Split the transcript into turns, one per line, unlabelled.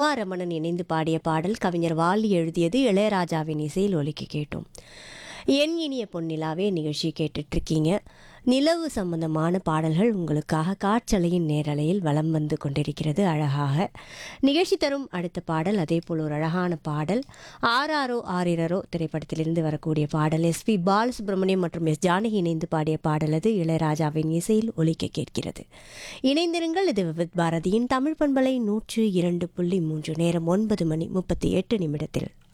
உமா ரமணன் இணைந்து பாடிய பாடல் கவிஞர் வாலி எழுதியது இளையராஜாவின் இசையில் ஒலிக்க கேட்டோம் என் இனிய பொன்னிலாவே நிகழ்ச்சி கேட்டுட்ருக்கீங்க நிலவு சம்பந்தமான பாடல்கள் உங்களுக்காக காற்றலையின் நேரலையில் வலம் வந்து கொண்டிருக்கிறது அழகாக நிகழ்ச்சி தரும் அடுத்த பாடல் அதே போல் ஒரு அழகான பாடல் ஆராரோ ஆரிரரோ திரைப்படத்திலிருந்து வரக்கூடிய பாடல் எஸ்பி பாலசுப்ரமணியம் மற்றும் எஸ் ஜானகி இணைந்து பாடிய பாடல் அது இளையராஜாவின் இசையில் ஒலிக்க கேட்கிறது இணைந்திருங்கள் இது விவித் பாரதியின் தமிழ் பண்பலை நூற்று இரண்டு புள்ளி மூன்று நேரம் ஒன்பது மணி முப்பத்தி எட்டு நிமிடத்தில்